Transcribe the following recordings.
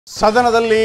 ಸದನದಲ್ಲಿ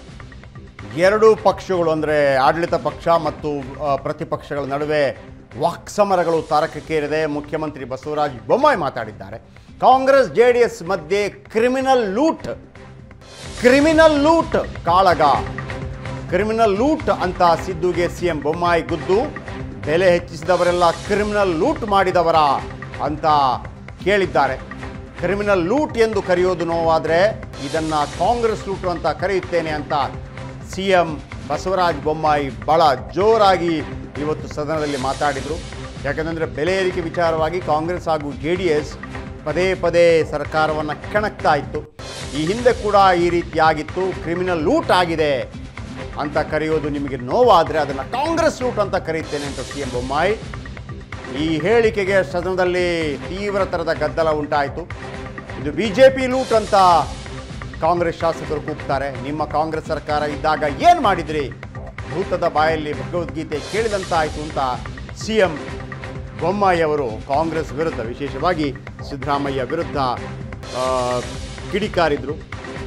ಎರಡೂ ಪಕ್ಷಗಳು ಅಂದರೆ ಆಡಳಿತ ಪಕ್ಷ ಮತ್ತು ಆ, ಪ್ರತಿಪಕ್ಷಗಳ ನಡುವೆ ವಾಕ್ಸಮರಗಳು ತಾರಕಕ್ಕೇರಿದೆ ಮುಖ್ಯಮಂತ್ರಿ ಬಸವರಾಜ ಬೊಮ್ಮಾಯಿ ಮಾತಾಡಿದ್ದಾರೆ ಕಾಂಗ್ರೆಸ್ ಜೆ ಡಿ ಎಸ್ ಮಧ್ಯೆ ಕ್ರಿಮಿನಲ್ ಲೂಟ್ ಕ್ರಿಮಿನಲ್ ಲೂಟ್ ಕಾಳಗ ಕ್ರಿಮಿನಲ್ ಲೂಟ್ ಅಂತ ಸಿದ್ದುಗೆ ಸಿ ಎಂ ಬೊಮ್ಮಾಯಿ ಗುದ್ದು ಬೆಲೆ ಹೆಚ್ಚಿಸಿದವರೆಲ್ಲ ಕ್ರಿಮಿನಲ್ ಲೂಟ್ ಮಾಡಿದವರ ಅಂತ ಕೇಳಿದ್ದಾರೆ ಕ್ರಿಮಿನಲ್ ಲೂಟ್ ಎಂದು ಕರೆಯೋದು ನೋವಾದರೆ ಇದನ್ನು ಕಾಂಗ್ರೆಸ್ ಲೂಟ್ ಅಂತ ಕರೆಯುತ್ತೇನೆ ಅಂತ ಸಿ ಎಂ ಬಸವರಾಜ ಬೊಮ್ಮಾಯಿ ಭಾಳ ಜೋರಾಗಿ ಇವತ್ತು ಸದನದಲ್ಲಿ ಮಾತಾಡಿದರು ಯಾಕಂದರೆ ಬೆಲೆ ಏರಿಕೆ ವಿಚಾರವಾಗಿ ಕಾಂಗ್ರೆಸ್ ಹಾಗೂ ಜೆ ಡಿ ಎಸ್ ಪದೇ ಪದೇ ಸರ್ಕಾರವನ್ನು ಕೆಣಕ್ತಾ ಇತ್ತು ಈ ಹಿಂದೆ ಕೂಡ ಈ ರೀತಿಯಾಗಿತ್ತು ಕ್ರಿಮಿನಲ್ ಲೂಟ್ ಆಗಿದೆ ಅಂತ ಕರೆಯೋದು ನಿಮಗೆ ನೋವಾದರೆ ಅದನ್ನು ಕಾಂಗ್ರೆಸ್ ಲೂಟ್ ಅಂತ ಕರೆಯುತ್ತೇನೆ ಅಂತ ಸಿ ಎಂ ಬೊಮ್ಮಾಯಿ ಈ ಹೇಳಿಕೆಗೆ ಸದನದಲ್ಲಿ ತೀವ್ರ ಥರದ ಗದ್ದಲ ಉಂಟಾಯಿತು ಇದು ಬಿ ಜೆ ಪಿ ಲೂಟ್ ಅಂತ ಕಾಂಗ್ರೆಸ್ ಶಾಸಕರು ಕೂಗ್ತಾರೆ ನಿಮ್ಮ ಕಾಂಗ್ರೆಸ್ ಸರ್ಕಾರ ಇದ್ದಾಗ ಏನು ಮಾಡಿದ್ರಿ ಭೂತದ ಬಾಯಲ್ಲಿ ಭಗವದ್ಗೀತೆ ಕೇಳಿದಂತಾಯಿತು ಅಂತ ಸಿ ಎಂ ಬೊಮ್ಮಾಯಿ ಅವರು ಕಾಂಗ್ರೆಸ್ ವಿರುದ್ಧ ವಿಶೇಷವಾಗಿ ಸಿದ್ದರಾಮಯ್ಯ ವಿರುದ್ಧ ಆ, ಕಿಡಿಕಾರಿದ್ರು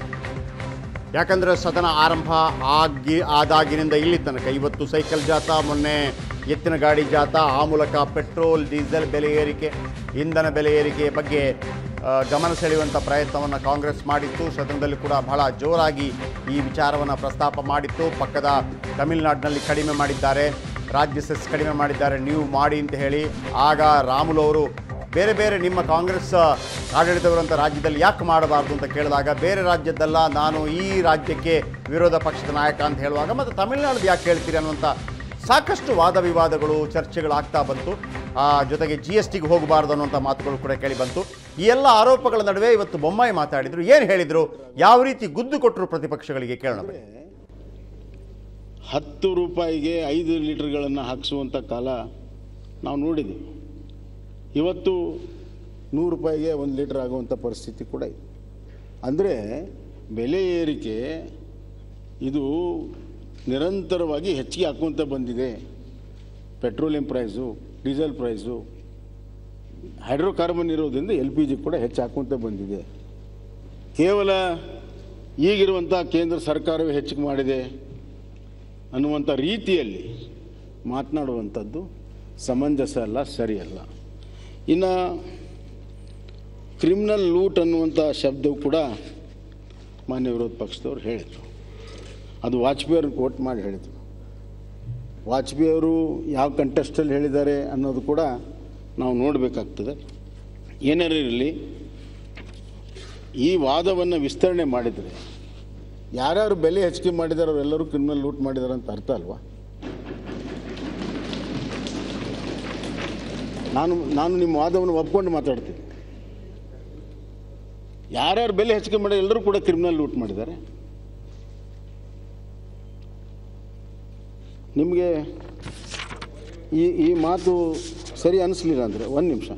ಯಾಕಂದರೆ ಸದನ ಆರಂಭ ಆಗಿ ಆದಾಗಿನಿಂದ ಇಲ್ಲಿ ತನಕ ಇವತ್ತು ಸೈಕಲ್ ಜಾಥಾ ಮೊನ್ನೆ ಎತ್ತಿನ ಗಾಡಿ ಜಾಥಾ ಆ ಮೂಲಕ ಪೆಟ್ರೋಲ್ ಡೀಸೆಲ್ ಬೆಲೆ ಏರಿಕೆ ಇಂಧನ ಬೆಲೆ ಏರಿಕೆ ಬಗ್ಗೆ ಆ, ಗಮನ ಸೆಳೆಯುವಂಥ ಪ್ರಯತ್ನವನ್ನು ಕಾಂಗ್ರೆಸ್ ಮಾಡಿತ್ತು ಸದನದಲ್ಲಿ ಕೂಡ ಬಹಳ ಜೋರಾಗಿ ಈ ವಿಚಾರವನ್ನು ಪ್ರಸ್ತಾಪ ಮಾಡಿತ್ತು ಪಕ್ಕದ ತಮಿಳುನಾಡಿನಲ್ಲಿ ಕಡಿಮೆ ಮಾಡಿದ್ದಾರೆ ರಾಜ್ಯ ಸೆಸ್ ಕಡಿಮೆ ಮಾಡಿದ್ದಾರೆ ನೀವು ಮಾಡಿ ಅಂತ ಹೇಳಿ ಆಗ ರಾಮುಲು ಅವರು ಬೇರೆ ಬೇರೆ ನಿಮ್ಮ ಕಾಂಗ್ರೆಸ್ ಆಡಳಿತವಿರುವಂಥ ರಾಜ್ಯದಲ್ಲಿ ಯಾಕೆ ಮಾಡಬಾರ್ದು ಅಂತ ಕೇಳಿದಾಗ ಬೇರೆ ರಾಜ್ಯದ್ದಲ್ಲ ನಾನು ಈ ರಾಜ್ಯಕ್ಕೆ ವಿರೋಧ ಪಕ್ಷದ ನಾಯಕ ಅಂತ ಹೇಳುವಾಗ ಮತ್ತು ತಮಿಳುನಾಡು ಯಾಕೆ ಹೇಳ್ತೀರಿ ಅನ್ನುವಂಥ ಸಾಕಷ್ಟು ವಾದ ವಿವಾದಗಳು ಚರ್ಚೆಗಳಾಗ್ತಾ ಬಂತು ಆ, ಜೊತೆಗೆ ಜಿ ಎಸ್ ಟಿಗೆ ಹೋಗಬಾರ್ದು ಅನ್ನುವಂಥ ಮಾತುಗಳು ಕೂಡ ಕೇಳಿ ಬಂತು ಈ ಎಲ್ಲ ಆರೋಪಗಳ ನಡುವೆ ಇವತ್ತು ಬೊಮ್ಮಾಯಿ ಮಾತಾಡಿದರು ಏನು ಹೇಳಿದರು ಯಾವ ರೀತಿ ಗುದ್ದು ಕೊಟ್ಟರು ಪ್ರತಿಪಕ್ಷಗಳಿಗೆ ಕೇಳೋಣ ಬನ್ನಿ. ಹತ್ತು ರೂಪಾಯಿಗೆ ಐದು ಲೀಟರ್ಗಳನ್ನು ಹಾಕಿಸುವಂಥ ಕಾಲ ನಾವು ನೋಡಿದ್ದೀವಿ ಇವತ್ತು ನೂರು ರೂಪಾಯಿಗೆ ಒಂದು ಲೀಟರ್ ಆಗುವಂಥ ಪರಿಸ್ಥಿತಿ ಕೂಡ ಇದೆ ಅಂದರೆ ಬೆಲೆ ಏರಿಕೆ ಇದು ನಿರಂತರವಾಗಿ ಹೆಚ್ಚಿಗೆ ಹಾಕುವಂತ ಬಂದಿದೆ petroleum price diesel price hydrocarbon ಇರೋದ್ರಿಂದ ಎಲ್ ಪಿ ಜಿ ಕೂಡ ಹೆಚ್ಚು ಹಾಕುವಂತ ಬಂದಿದೆ ಕೇವಲ ಈಗಿರುವಂಥ ಕೇಂದ್ರ ಸರ್ಕಾರವೇ ಹೆಚ್ಚಿಗೆ ಮಾಡಿದೆ ಅನ್ನುವಂಥ ರೀತಿಯಲ್ಲಿ ಮಾತನಾಡುವಂಥದ್ದು ಸಮಂಜಸ ಅಲ್ಲ ಸರಿಯಲ್ಲ ಇನ್ನು ಕ್ರಿಮಿನಲ್ ಲೂಟ್ ಅನ್ನುವಂಥ ಶಬ್ದವು ಕೂಡ ಮಾನ್ಯ ವಿರೋಧ ಪಕ್ಷದವ್ರು ಹೇಳಿದರು ಅದು ವಾಜಪೇಯಿ ಅವ್ರನ್ನ ಕೋಟ್ ಮಾಡಿ ಹೇಳಿದರು ವಾಜಪೇಯಿ ಅವರು ಯಾವ ಕಂಟೆಸ್ಟಲ್ಲಿ ಹೇಳಿದ್ದಾರೆ ಅನ್ನೋದು ಕೂಡ ನಾವು ನೋಡಬೇಕಾಗ್ತದೆ ಏನಾರೇ ಇರಲಿ ಈ ವಾದವನ್ನು ವಿಸ್ತರಣೆ ಮಾಡಿದರೆ ಯಾರ್ಯಾರು ಬೆಲೆ ಹೆಚ್ಚಿಗೆ ಮಾಡಿದಾರೆ ಅವರೆಲ್ಲರೂ ಕ್ರಿಮಿನಲ್ ಲೂಟ್ ಮಾಡಿದ್ದಾರೆ ಅಂತ ಅರ್ಥ ಅಲ್ವಾ ನಾನು ನಾನು ನಿಮ್ಮ ವಾದವನ್ನು ಒಪ್ಕೊಂಡು ಮಾತಾಡ್ತೀನಿ ಯಾರ್ಯಾರು ಬೆಲೆ ಹೆಚ್ಚಿಗೆ ಮಾಡಿ ಎಲ್ಲರೂ ಕೂಡ ಕ್ರಿಮಿನಲ್ ಲೂಟ್ ಮಾಡಿದ್ದಾರೆ ನಿಮಗೆ ಈ ಈ ಮಾತು ಸರಿ ಅನಿಸ್ಲಿಲ್ಲ ಅಂದರೆ ಒಂದು ನಿಮಿಷ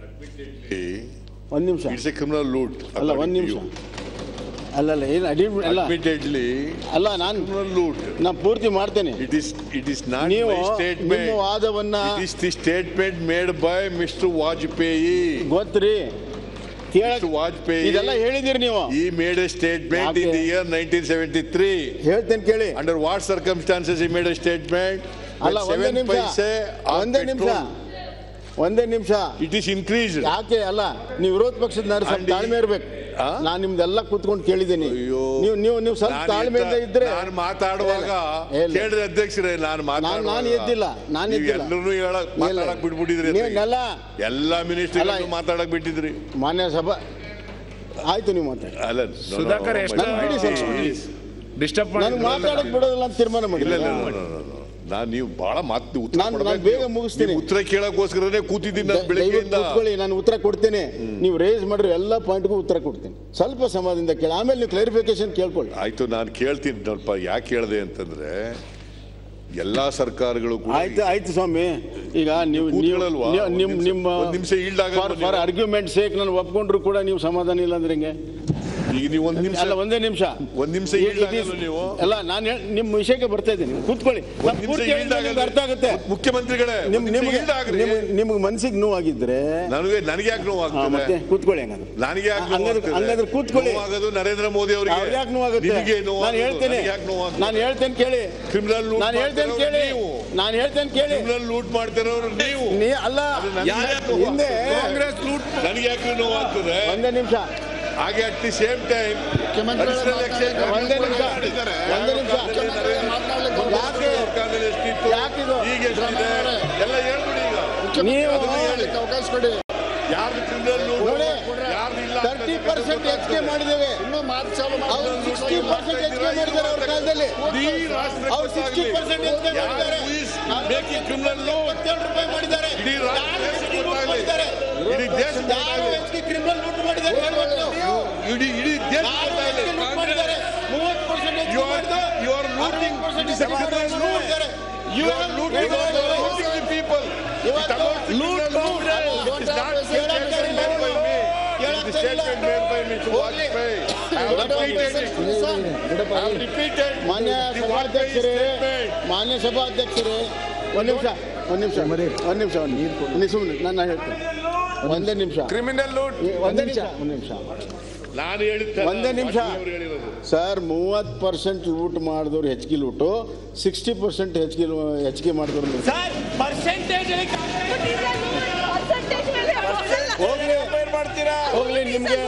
ಒಂದು ನಿಮಿಷ It's a criminal loot. ಅಲ್ಲ ಒಂದು according to ನಿಮಿಷ you. ಅಲ್ಲ ಅಲ್ಲ ಏನು ಅಡಿ ಅಲ್ಲ Admittedly, ಅಲ್ಲ ನಾನು criminal loot. ನಾ ಪೂರ್ತಿ ಮಾಡ್ತೇನೆ It is, it is not ನೀವು my statement. ನಿಮ್ಮ ವಾದವನ್ನ It is the statement made by Mr. Vajpayee. ಗೊತ್ತ್ರಿ ಕೇಳಕ್ Mr. Vajpayee. ಇದೆಲ್ಲ ಹೇಳಿದಿರಿ ನೀವು He made a statement in ಯಾಕೆ? the year 1973. ಹೇಳ್ತೇನೆ ಕೇಳಿ Under what circumstances he made a statement? ಅಲ್ಲ When ಒಂದೇ seven ನಿಮಿಷ paise on ಒಂದೇ ನಿಮಿಷ petrol, ಒಂದೇ ನಿಮಿಷ It is increased. ಯಾಕೆ ಅಲ್ಲ ನೀವು ವಿರೋಧ ಪಕ್ಷದ ನಾರು ಸ್ವಲ್ಪ ಅಂಡಿ- ತಾಳ್ಮೆ ಇರ್ಬೇಕು ಆ? ನಾನು ನಿಮ್ದೆಲ್ಲ ಕೂತ್ಕೊಂಡು ಕೇಳಿದ್ದೀನಿ ಅಯ್ಯೋ. ನೀವು ನೀವು ನೀವು ಸ್ವಲ್ಪ ನಾನು ತಾಳ್ಮೆಯಿಂದ ಎದ್ದ- ಇದ್ರೆ ನಾನು ಮಾತಾಡುವಾಗ ಇಲ್ಲ, ಇಲ್ಲ. ಕೇಳಿದ್ರೆ ಅಧ್ಯಕ್ಷರೇ ನಾನು ಮಾತಾಡುವಾಗ ನಾನು ಎದ್ದಿಲ್ಲ, ನಾನು ನೀವು ಎದ್ದಿಲ್ಲ. ಎಲ್ಲರೂ ಹೇಳಕ್ ಮಾತಾಡಕ್ ಬಿಟ್ಬಿಟ್ಟಿದ್ರಿ ನೀವು ನೆಲ ಎಲ್ಲ ಮಿನಿಸ್ಟರ್ ಅಲ್ಲ, ಮಾತಾಡಕ್ ಬಿಟ್ಟಿದ್ರಿ ಮಾನ್ಯ ಸಭಾ ಆಯ್ತು ನೀವು ಮಾತಾಡಿ ಅಲ್ಲ no, no, ಸುಧಾಕರ್ no, ಎಷ್ಟು my- ಬಿಡಿ ಸ್ವಲ್ಪ, my- please. ಡಿಸ್ಟರ್ಬ್ ನನಗೆ ಮಾತಾಡಕ್ ಬಿಡೋದಿಲ್ಲ ಅಂತ ತೀರ್ಮಾನ ಮಾಡಿ ಇಲ್ಲ ಇಲ್ಲ ಇಲ್ಲ, ಇಲ್ಲ, ಇಲ್ಲ. ನಾನು ನೀವು ಬಹಳ ಮಾತು ಉತ್ತರ ನಾನು- ನಾನು ಕೊಡ್ಬೇಕು ಬೇಗ ನೀವು. ಮುಗಿಸ್ತೀನಿ. ನೀವು ಉತ್ತರ ಕೇಳಕ್ಕೋಸ್ಕರನೇ ಕೂತಿದ್ದೀನಿ ನಾನು ದಯವಿಟ್ಟು ಬೆಳಿಗ್ಗೆಯಿಂದ ಕೂತ್ಕೊಳ್ಳಿ ನಾನು ಉತ್ತರ ಕೊಡ್ತೇನೆ ನೀವು ರೇಸ್ ಮಾಡಿರೋ ಎಲ್ಲ ಪಾಯಿಂಟ್ಗೂ ಉತ್ತರ ಕೊಡ್ತೀನಿ ಸ್ವಲ್ಪ ಸಮಾಧಾನದಿಂದ ಕೇಳಿ ಆಮೇಲೆ ನೀವು ಕ್ಲಾರಿಫಿಕೇಶನ್ ಕೇಳ್ಕೊಳ್ಳಿ ಆಯ್ತು ನಾನು ಕೇಳ್ತೀನಿ ಸ್ವಲ್ಪ ಯಾಕೆ ಕೇಳಿದೆ ಅಂತಂದ್ರೆ ಎಲ್ಲಾ ಸರ್ಕಾರಗಳು ಕೂಡ ಆಯ್ತು ಆಯ್ತು ಸ್ವಾಮಿ ಈಗ ನೀವು ನೀವು- ಕೂತ್ಕೊಳ್ಳಲ್ವಾ? ನೀವು- ಒಂದ್ ನಿಮ್ ನಿಮಿಷ- ನಿಮ್ಮ ಒಂದ್ ನಿಮಿಷ yield ಆಗಲ್ವಾ ಫಾರ್ ನೀವು? ಆರ್ಗ್ಯುಮೆಂಟ್ ಸೇಕ್ ನಾನು ಒಪ್ಕೊಂಡ್ರು ಕೂಡ ನೀವು ಸಮಾಧಾನ ಇಲ್ಲ ಅಂದ್ರೆ ಹೆಂಗೆ ಈಗ ನೀವು ಒಂದ್ ನಿಮಿಷ ಅಲ್ಲ ಒಂದೇ ನಿಮಿಷ ಒಂದ್ ನಿಮಿಷ ಈ- yield ಇದು- ಆಗಲ್ಲ ನೀವು? ಅಲ್ಲ ನಾನು ಹೇಳ್- ನಿಮ್ಮ ವಿಷಯಕ್ಕೆ ಬರ್ತಾ ಇದ್ದೀನಿ ಕೂತ್ಕೊಳ್ಳಿ ಒಂದ್ ನಾನು ನಿಮಿಷ ಪೂರ್ತಿ yield ಹೇಳಿದ್ರೆ ಆಗಲ್ಲ. ನಿಮ್ಗೆ ಅರ್ಥ ಆಗುತ್ತೆ ಮುಖ್ಯಮಂತ್ರಿಗಳೇ ನಿಮ್ ಒಂದ್ ನಿಮಿಷ ನಿಮ್ಗೆ yield ಆಗ್ರಿ. ನಿಮ್ಗೆ ನಿಮ್ಗೆ ಮನ್ಸಿಗೆ ನೋವಾಗಿದ್ರೆ ನನಗೆ ನನಗೆ ಯಾಕೆ ನೋವು ಹಾ, ಮತ್ತೆ ಆಗ್ತದೆ ಕೂತ್ಕೊಳ್ಳಿ ಹಂಗಂದ್ರೆ ನನಗೆ ಯಾಕೆ ಹಂಗಾದ್ರೆ- ಹಂಗಾದ್ರೆ ಕೂತ್ಕೊಳ್ಳಿ. ಆಗೋದು ನರೇಂದ್ರ ಮೋದಿ ಅವರಿಗೆ ಅವ್ರು ಯಾಕೆ ನೋವಾಗುತ್ತೆ ನಿಮಗೆ ನೋವು ನಾನು ಹೇಳ್ತೇನೆ ಯಾಕೆ ನೋವು ನಾನು ಹೇಳ್ತೇನೆ ಕೇಳಿ ಕ್ರಿಮಿನಲ್ ಲೂಟ್ ನಾನು ಹೇಳ್ತೇನೆ ಕೇಳಿ ನಾನು ಹೇಳ್ತೇನೆ ಕೇಳಿ ಕ್ರಿಮಿನಲ್ ಲೂಟ್ ಮಾಡ್ತಿರೋರು ನೀವು ನೀ ಅಲ್ಲ ಅದು ನನಗೆ ಯಾಕೆ ನೋವು ಹಿಂದೆ ಆಗ್ತದೆ? ಕಾಂಗ್ರೆಸ್ ಲೂಟ್ ನನಗೆ ಯಾಕೆ ನೋವು ಆಗ್ತದೆ ಒಂದೇ ನಿಮಿಷ ಹಾಗೆ at the same time additional exchange ಒಂದೇ ನಿಮಿಷ ಒಂದೇ ನಿಮಿಷ ಯಾಕೆ ಯಾಕಿದು? ಈಗ ಎಷ್ಟಿದೆ ಎಲ್ಲ ಹೇಳ್ಬಿಡಿ ಈಗ ನೀವು ಅವಕಾಶ ಕೊಡಿ ಯಾರ್ದು ಕ್ರಿಮಿನಲ್ ನೋಡಿ, ಯಾರ್ದು ಇಲ್ಲ ತರ್ಟಿ ಪರ್ಸೆಂಟ್ ಹೆಚ್ಚಿಗೆ ಮಾಡಿದ್ದೇವೆ ಇನ್ನೂ ಮಾತು ಚಾಲು ಅವ್ರು ಸಿಕ್ಸ್ಟಿ ಪರ್ಸೆಂಟ್ ಹೆಚ್ಚಿಗೆ ಮಾಡಿದ್ದಾರೆ ಅವ್ರ ಕಾಲದಲ್ಲಿ ಅವ್ರು ಸಿಕ್ಸ್ಟಿ ಪರ್ಸೆಂಟ್ ಹೆಚ್ಚಿಗೆ ಮಾಡಿದ್ದಾರೆ ಮೇಕಿಂಗ್ ಕ್ರಿಮಿನಲ್ ಲೋ ಇಪ್ಪತ್ತೇಳು ರೂಪಾಯಿ ಮಾಡಿದ್ದಾರೆ ಇಡೀ ರಾಜ್ಯ ಯಾರು ಹೆಚ್ಚಿಗೆ ದೇಶಕ್ಕೆ ಲೂಟ್ ಮಾಡಿದ್ದಾರೆ? ಇಡೀ ದೇಶಕ್ಕೆ ಯಾರು ಹೆಚ್ಚಿಗೆ ಕ್ರಿಮಿನಲ್ ಲೂಟ್ ಮಾಡಿದ್ದಾರೆ ಹೇಳ್ಬೇಕು ನೀವು. ಇಡೀ ಇಡೀ ದೇಶ ಯಾರು ಹೆಚ್ಚಿಗೆ ಲೂಟ್ ಮಾಡಿದ್ದಾರೆ ಮೂವತ್ತು ಪರ್ಸೆಂಟ್ You ಹೆಚ್ಚಿಗೆ are- ಮಾಡಿದ್ದಾರೆ you are looting. Percent It is a criminal loot. You are looting looting the people. It amounts to criminal loot. It is not statement made by me. It is statement made by Mr. Vajpayee. I have repeated it. I have repeated ಮಾನ್ಯ the ಸಭಾಧ್ಯಕ್ಷರೇ Vajpayee statement. ಮಾನ್ಯ ಸಭಾಧ್ಯಕ್ಷರೇ ಒಂದ್ ನಿಮಿಷ ಒಂದ್ ನಿಮಿಷ ಒಂದ್ ನಿಮಿಷ ಒಂದ್ ನೀರು ಸುಮ್ಮನೆ ನಾನು ಹೇಳ್ತೇನೆ ಒಂದೇ ನಿಮಿಷ ಕ್ರಿಮಿನಲ್ ಲೂಟ್ ಒಂದೇ ನಿಮಿಷ ಒಂದ್ ನಿಮಿಷ ನಾನು ಹೇಳಿದ್ದೆ ಒಂದೇ ನಿಮಿಷ. ಅವರು ಹೇಳಿರೋದು ಸರ್ ಮೂವತ್ತು ಪರ್ಸೆಂಟ್ ಲೂಟ್ ಮಾಡಿದವ್ರು ಹೆಚ್ಚಿಗೆ ಲೂಟು ಸಿಕ್ಸ್ಟಿ ಪರ್ಸೆಂಟ್ ಹೆಚ್ಚಿಗೆ ಹೆಚ್ಚಿಗೆ ಮಾಡಿದವ್ರು ಲೂಟು. ಹೋಗ್ಲಿ ಹೋಗ್ಲಿ ನಿಮ್ಗೆ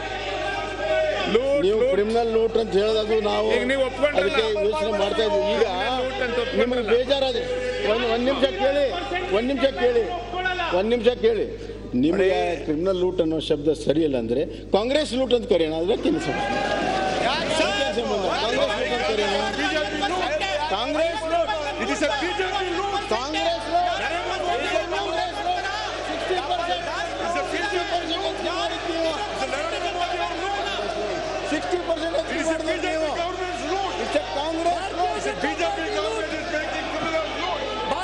ನೀವು ಕ್ರಿಮಿನಲ್ ಲೂಟ್ ಅಂತ ಹೇಳೋದು ನಾವು ಅದಕ್ಕೆ ಯೋಚನೆ ಮಾಡ್ತಾ ಇದ್ವಿ ಈಗ ನಿಮಗೆ ಬೇಜಾರಾದ ಒಂದು ಒಂದು ನಿಮಿಷ ಕೇಳಿ ಒಂದು ನಿಮಿಷ ಕೇಳಿ ಒಂದು ನಿಮಿಷ ಕೇಳಿ ನಿಮಗೆ ಕ್ರಿಮಿನಲ್ ಲೂಟ್ ಅನ್ನೋ ಶಬ್ದ ಸರಿಯಿಲ್ಲ ಅಂದ್ರೆ ಕಾಂಗ್ರೆಸ್ ಲೂಟ್ ಅಂತ ಕರೆಯೋಣ ಅದಕ್ಕೆ ಏನು ಸಂಬಂಧ? ಅದಕ್ಕೇನ್ ಸಂಬಂಧ? ಕಾಂಗ್ರೆಸ್ ಲೂಟ್ ಅಂತ ಕರೆಯೋಣ Congress loot It is a BJP loot. Congress loot Congress loot sixty percent It's a BJP loot. It's a Narendra Modi our loot. Sixty percent It is a BJP government's loot. Congress loot It's a BJP government is making criminal loot.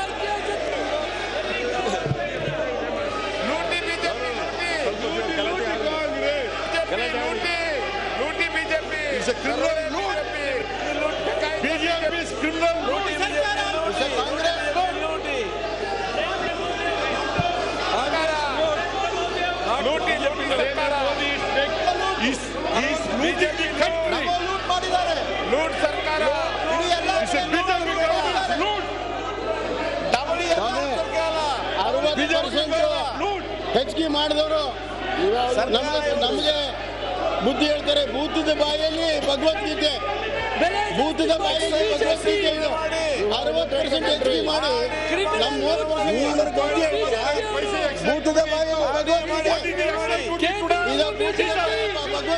It's a criminal loot. BJP is criminal loot. Congress loot Narendra Modi is making- is is looting the country. Loot ಮಾಡಿದ್ದಾರೆ Loot ಸರ್ಕಾರ. ಇಡೀ ಎಲ್ಲ It's a BJP government's loot. ಅರವತ್ತು BJP percent government loot. ಹೆಚ್ಚಿಗೆ ಮಾಡಿದವರು ನಮಗೆ ನಮಗೆ ಬುದ್ಧಿ ಹೇಳ್ತಾರೆ ಭೂತದ ಬಾಯಲ್ಲಿ ಭಗವದ್ಗೀತೆ ಭೂತದ ಬಾಯಲ್ಲಿ ಭಗವದ್ಗೀತೆ ಇದು ಅರವತ್ತು ಪರ್ಸೆಂಟ್ ಹೆಚ್ಚಿಗೆ ಮಾಡಿ ನಮ್ಮ ಮೂವತ್ತು ಪರ್ಸೆಂಟ್ ಬುದ್ಧಿ ಹೇಳ್ತೀರಾ ಭೂತದ ಬಾಯಲ್ಲಿ Bhagavad Gita What did the executive today? ಇದು ಭೂತದ ಬಾಯಲ್ಲಿ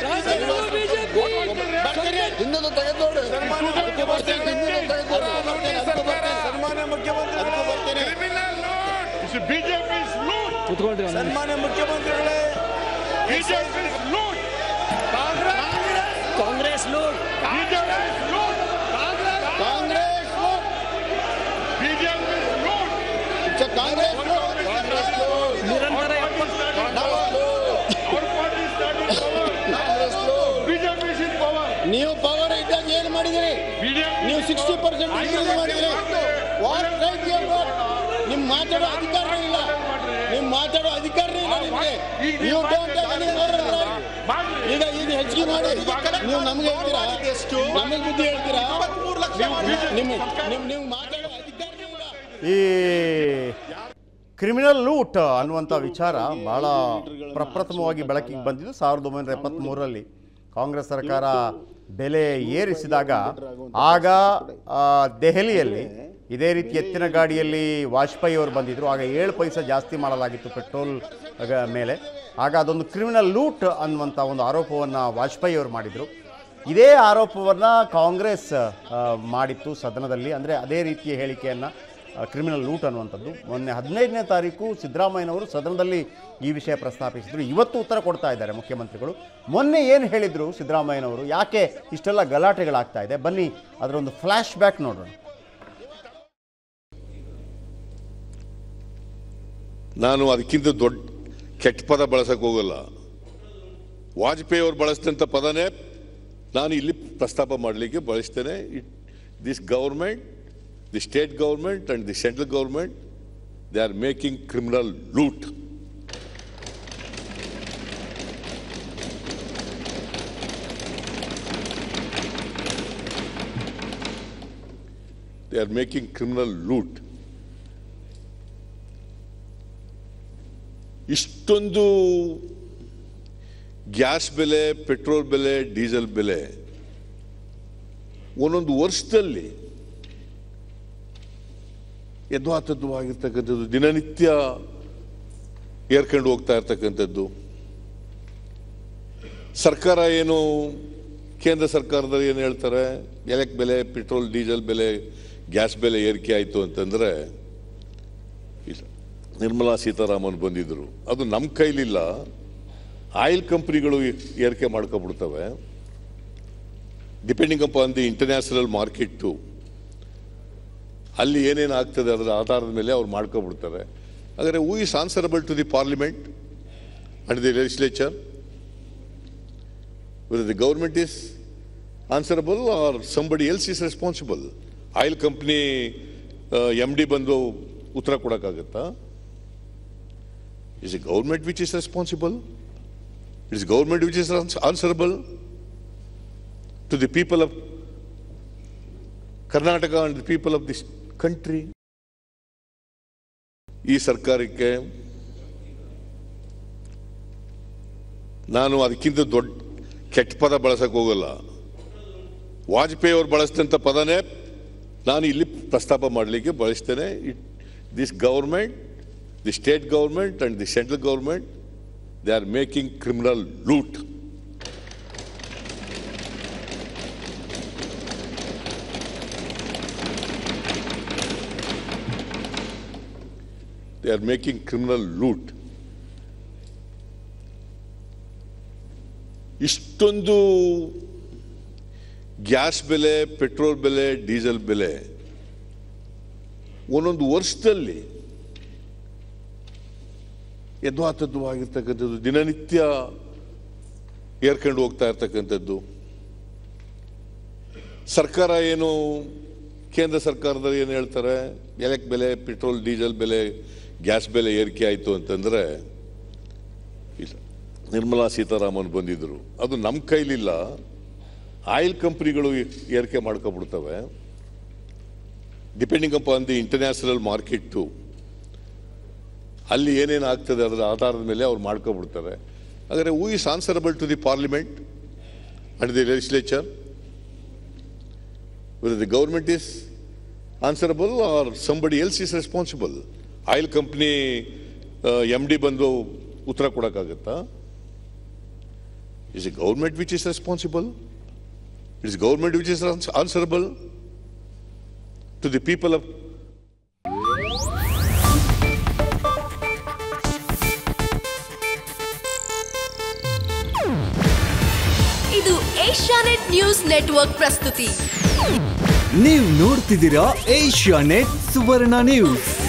ಭಗವದ್ಗೀತೆ ಬರ್ತೀರಿ? ಹಿಂದೂ ತೆಗೆದೋಡು ಅದಕ್ಕೆ ಬರ್ತೀನಿ. ಹಿಂದಿನ ತೆಗೆದುಕೊಳ್ಳಿ. ಬರ್ತೀನಿ. ಅದಕ್ಕೆ ಬರ್ತೀನಿ. ಅದಕ್ಕೆ ಬರ್ತೀನಿ. Criminal loot. It's a BJP's loot. ಸನ್ಮಾನ್ಯ ಮುಖ್ಯಮಂತ್ರಿಗಳೇ BJP's loot. Congress loot BJP's loot. Congress vote. BJP's loot. It's a Congress vote. ನಿರಂತರ ಎಪ್ಪತ್ತು Our party is not in power. BJP is in power. ನೀವು ಪವರ್ ಇದ್ದಾಗ ಏನ್ ಮಾಡಿದಿರಿ BJP ನೀವು sixty percent ಮಾಡಿದಿರಿ ವಾಟ್ ರೈಟ್ ಯುವರ್ ವಾಟ್ ನಿಮ್ ಮಾತಾಡೋ ಅಧಿಕಾರನೇ ಇಲ್ಲ ನಿಮ್ ಮಾತಾಡೋ ಅಧಿಕಾರನೇ ಇಲ್ಲ ನಿಮ್ಗೆ ನೀವು ಡೋಂಟ್ ಈಗ ಈಗ ಹೆಚ್ಚಿಗೆ ಮಾಡಿ ನೀವು ನಮ್ಗೆ ಹೇಳ್ತೀರಾ ನಮಗೆ ಬುದ್ಧಿ ಹೇಳ್ತೀರಾ ನಿಮ್ ನಿಮ್ ನೀವು ಮಾತಾಡೋ ಅಧಿಕಾರನೇ ಇಲ್ಲ ಈ ಕ್ರಿಮಿನಲ್ ಲೂಟ್ ಅನ್ನುವಂಥ ವಿಚಾರ ಭಾಳ ಪ್ರಪ್ರಥಮವಾಗಿ ಬೆಳಕಿಗೆ ಬಂದಿದ್ದು ಸಾವಿರದ ಒಂಬೈನೂರ ಎಪ್ಪತ್ತ್ಮೂರರಲ್ಲಿ ಕಾಂಗ್ರೆಸ್ ಸರ್ಕಾರ ಬೆಲೆ ಏರಿಸಿದಾಗ ಆಗ ಆ, ದೆಹಲಿಯಲ್ಲಿ ಇದೇ ರೀತಿ ಎತ್ತಿನ ಗಾಡಿಯಲ್ಲಿ ವಾಜಪೇಯಿ ಅವರು ಬಂದಿದ್ದರು ಆಗ ಏಳು ಪೈಸೆ ಜಾಸ್ತಿ ಮಾಡಲಾಗಿತ್ತು ಪೆಟ್ರೋಲ್ ಆಗ ಮೇಲೆ ಆಗ ಅದೊಂದು ಕ್ರಿಮಿನಲ್ ಲೂಟ್ ಅನ್ನುವಂಥ ಒಂದು ಆರೋಪವನ್ನು ವಾಜಪೇಯಿ ಅವರು ಮಾಡಿದರು ಇದೇ ಆರೋಪವನ್ನು ಕಾಂಗ್ರೆಸ್ ಆ, ಮಾಡಿತ್ತು ಸದನದಲ್ಲಿ ಅಂದರೆ ಅದೇ ರೀತಿಯ ಹೇಳಿಕೆಯನ್ನು ಕ್ರಿಮಿನಲ್ ಲೂಟ್ ಅನ್ನುವಂಥದ್ದು ಮೊನ್ನೆ ಹದಿನೈದನೇ ತಾರೀಕು ಸಿದ್ದರಾಮಯ್ಯನವರು ಸದನದಲ್ಲಿ ಈ ವಿಷಯ ಪ್ರಸ್ತಾಪಿಸಿದರು ಇವತ್ತು ಉತ್ತರ ಕೊಡ್ತಾ ಇದ್ದಾರೆ ಮುಖ್ಯಮಂತ್ರಿಗಳು ಮೊನ್ನೆ ಏನು ಹೇಳಿದರು ಸಿದ್ದರಾಮಯ್ಯನವರು ಯಾಕೆ ಇಷ್ಟೆಲ್ಲ ಗಲಾಟೆಗಳಾಗ್ತಾ ಇದೆ ಬನ್ನಿ ಅದರ ಒಂದು ಫ್ಲ್ಯಾಶ್ ಬ್ಯಾಕ್ ನೋಡೋಣ ನಾನು ಅದಕ್ಕಿಂತ ದೊಡ್ಡ ಕೆಟ್ಟ ಪದ ಬಳಸಕ್ ಹೋಗಲ್ಲ ವಾಜಪೇಯಿ ಅವರು ಬಳಸಿದಂಥ ಪದನೇ ನಾನು ಇಲ್ಲಿ ಪ್ರಸ್ತಾಪ ಮಾಡಲಿಕ್ಕೆ ಬಳಸ್ತೇನೆ it this government the state government and the central government they are making criminal loot they are making criminal loot ಇಷ್ಟೊಂದು ಗ್ಯಾಸ್ ಬೆಲೆ ಪೆಟ್ರೋಲ್ ಬೆಲೆ ಡೀಸೆಲ್ ಬೆಲೆ ಒಂದೊಂದು ವರ್ಷದಲ್ಲಿ ಯದ್ವಾತದ್ವಾಗಿರ್ತಕ್ಕಂಥದ್ದು ದಿನನಿತ್ಯ ಏರ್ಕೊಂಡು ಹೋಗ್ತಾ ಇರ್ತಕ್ಕಂಥದ್ದು ಸರ್ಕಾರ ಏನು ಕೇಂದ್ರ ಸರ್ಕಾರದಲ್ಲಿ ಏನು ಹೇಳ್ತಾರೆ ಎಲೆಕ್ ಬೆಲೆ ಪೆಟ್ರೋಲ್ ಡೀಸೆಲ್ ಬೆಲೆ ಗ್ಯಾಸ್ ಬೆಲೆ ಏರಿಕೆ ಆಯಿತು ಅಂತಂದರೆ ಇಲ್ಲ ನಿರ್ಮಲಾ ಸೀತಾರಾಮನ್ ಬಂದಿದ್ದರು ಅದು ನಮ್ಮ ಕೈಲಿಲ್ಲ ಆಯಿಲ್ ಕಂಪ್ನಿಗಳು ಏರಿಕೆ ಮಾಡ್ಕೊಬಿಡ್ತವೆ depending upon the international market ಅಲ್ಲಿ ಏನೇನು ಆಗ್ತದೆ ಅದರ ಆಧಾರದ ಮೇಲೆ ಅವ್ರು ಮಾಡ್ಕೊಬಿಡ್ತಾರೆ ಹಾಗಾದರೆ who is answerable to the parliament and the legislature whether the government is answerable or somebody else is responsible. Oil company M D ಬಂದು ಉತ್ತರ ಕೊಡೋಕ್ಕಾಗತ್ತಾ is a government which is responsible it's government which is answerable to the people of Karnataka and the people of this country ಈ ಸರ್ಕಾರಕ್ಕೆ ನಾನು ಅದಕ್ಕಿಂತ ದೊಡ್ಡ ಕೆಟ್ಟ ಪದ ಬಳಸಕ್ಕೆ ಹೋಗಲ್ಲ ವಾಜಪೇಯಿ ಅವರು ಬಳಸಿದಂಥ ಪದನೇ ನಾನು ಇಲ್ಲಿ ಪ್ರಸ್ತಾಪ ಮಾಡಲಿಕ್ಕೆ ಬಳಸ್ತೇನೆ it this government the state government and the central government they are making criminal loot they are making criminal loot ಇಷ್ಟೊಂದು ಗ್ಯಾಸ್ ಬೆಲೆ ಪೆಟ್ರೋಲ್ ಬೆಲೆ ಡೀಸೆಲ್ ಬೆಲೆ ಒಂದೊಂದು ವರ್ಷದಲ್ಲಿ ಯದ್ವಾತದ್ವಾಗಿರ್ತಕ್ಕಂಥದ್ದು ದಿನನಿತ್ಯ ಏರ್ಕೊಂಡು ಹೋಗ್ತಾ ಇರ್ತಕ್ಕಂಥದ್ದು ಸರ್ಕಾರ ಏನು ಕೇಂದ್ರ ಸರ್ಕಾರದಲ್ಲಿ ಏನು ಹೇಳ್ತಾರೆ ಎಲೆಕ್ ಬೆಲೆ ಪೆಟ್ರೋಲ್ ಡೀಸೆಲ್ ಬೆಲೆ ಗ್ಯಾಸ್ ಬೆಲೆ ಏರಿಕೆ ಆಯಿತು ಅಂತಂದರೆ ಇಲ್ಲ ನಿರ್ಮಲಾ ಸೀತಾರಾಮನ್ ಬಂದಿದ್ದರು ಅದು ನಮ್ಮ ಕೈಲಿಲ್ಲ ಆಯಿಲ್ ಕಂಪ್ನಿಗಳು ಏರಿಕೆ ಮಾಡ್ಕೊಬಿಡ್ತವೆ depending upon the international market ಅಲ್ಲಿ ಏನೇನು ಆಗ್ತದೆ ಅದರ ಆಧಾರದ ಮೇಲೆ ಅವ್ರು ಮಾಡ್ಕೊಬಿಡ್ತಾರೆ ಹಾಗಾದರೆ who is answerable to the parliament and the legislature whether the government is answerable or somebody else is responsible. Oil company M D ಬಂದು ಉತ್ತರ ಕೊಡೋಕ್ಕಾಗತ್ತಾ is a government which is responsible it's government which is answerable to the people of ಇದು Asianet news network ಪ್ರಸ್ತುತಿ ನೀವು ನೋಡ್ತಿದ್ದೀರಾ Asia net ಸುವರ್ಣ news